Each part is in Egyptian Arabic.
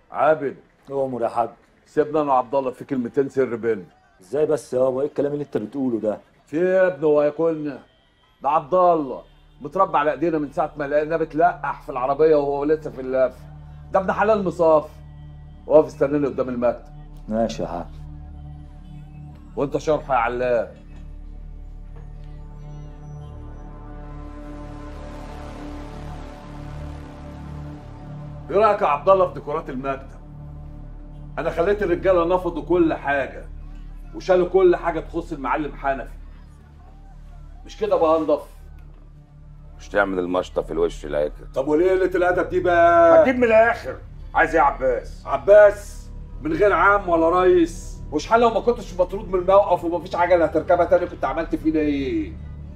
عابد امر يا حاج سيبنا انا وعبد الله في كلمتين سر بينا ازاي بس يابا ايه الكلام اللي انت بتقوله ده في إيه يا ابني هو ياكلنا ده عبد الله متربى على ايدينا من ساعه ما لقيناه بتلقح في العربيه وهو لسه في اللف ده ابن حلال مصاف واقف استناني قدام المكتب ماشي يا حاج وانت شرح يا علام ايه رايك يا عبد الله في ديكورات المكتب انا خليت الرجاله نفضوا كل حاجه وشالوا كل حاجه تخص المعلم حنفي مش كده بقى انضف مش تعمل المشطه في الوش لا طب وليه قله الادب دي بقى هتجيب من الاخر عايز ايه يا عباس عباس من غير عام ولا ريس وش حال لو ما كنتش مطرود من الموقف ومفيش عجله هتركبها تاني كنت عملت فينا ايه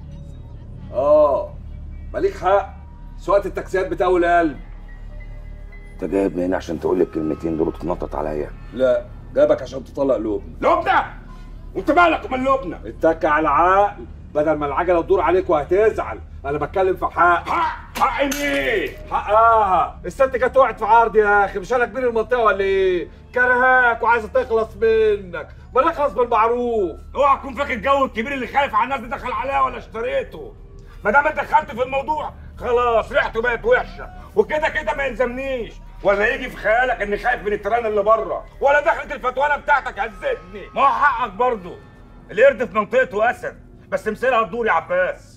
اه ماليك حق سواقة التاكسيات بتاول قلب انت جايبني هنا عشان تقول لي الكلمتين دول وتتنطط عليا لا جابك عشان تطلق لبنى لبنى وانت مالك ومال لبنى اتك على العقل بدل ما العجله تدور عليك وهتزعل انا بتكلم في حق حق حق مين حقها الست كانت وقعت في عرض يا اخي مش انا كبير المنطقه ولا ايه كرهاك وعايزه تخلص منك ما نخلص بالمعروف اوعى تكون فاكر الجو الكبير اللي خايف على الناس دي دخل عليها ولا اشتريته ما دام انت دخلت في الموضوع خلاص ريحته بقت وحشه وكده كده ما يلزمنيش ولا يجي في خيالك اني خايف من التيران اللي بره ولا دخلت الفتوانه بتاعتك هزتني ما هو حقك برضه القرد في منطقته اسد بس مثلها تدور يا عباس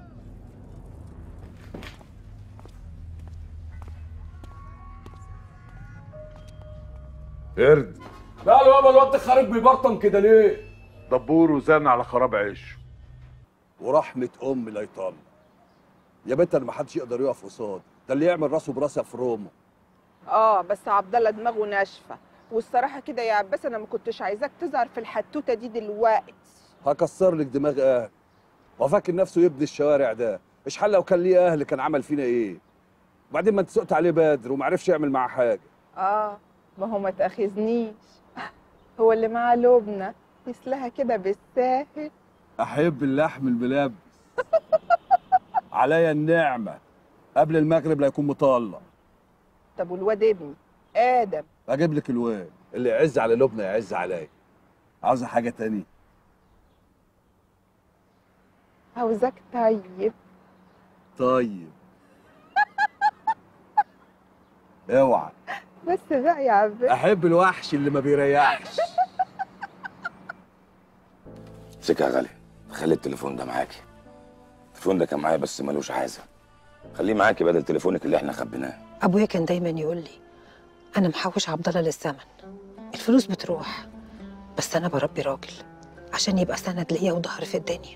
قرد لا يابا الواد خارج بيبرطم كده ليه دبور وزن على خراب عيشه ورحمه ام لا يطال يا بنت انا ما حدش يقدر يقف قصاد ده اللي يعمل راسه براسه في روما اه بس عبد الله دماغه ناشفه والصراحه كده يا عباس انا ما كنتش عايزاك تظهر في الحتوته دي دلوقتي هكسر لك دماغ اهل هو فاكر نفسه يبني الشوارع ده ايش حل لو كان ليه اهل كان عمل فينا ايه وبعدين ما انت سقت عليه بدر وما عرفش يعمل معاه حاجه اه ما هو ما تاخذنيش هو اللي معاه لبنى مثلها كده بالساهل احب اللحم الملبس عليا النعمه قبل المغرب لا يكون مطلق طب والواد ابني ادم اجيب لك الواد اللي يعز على لبنى يعز عليا عاوزه حاجه تانية عاوزاك طيب طيب اوعى بس بقى يا عباس احب الوحش اللي ما بيريحش امسكها يا غالي خلي التليفون ده معاكي التليفون ده كان معايا بس ملوش عازه خليه معاكي بدل تليفونك اللي احنا خبيناه ابويا كان دايما يقول لي انا محوش عبد الله للزمن الفلوس بتروح بس انا بربي راجل عشان يبقى سند ليا وظهر في الدنيا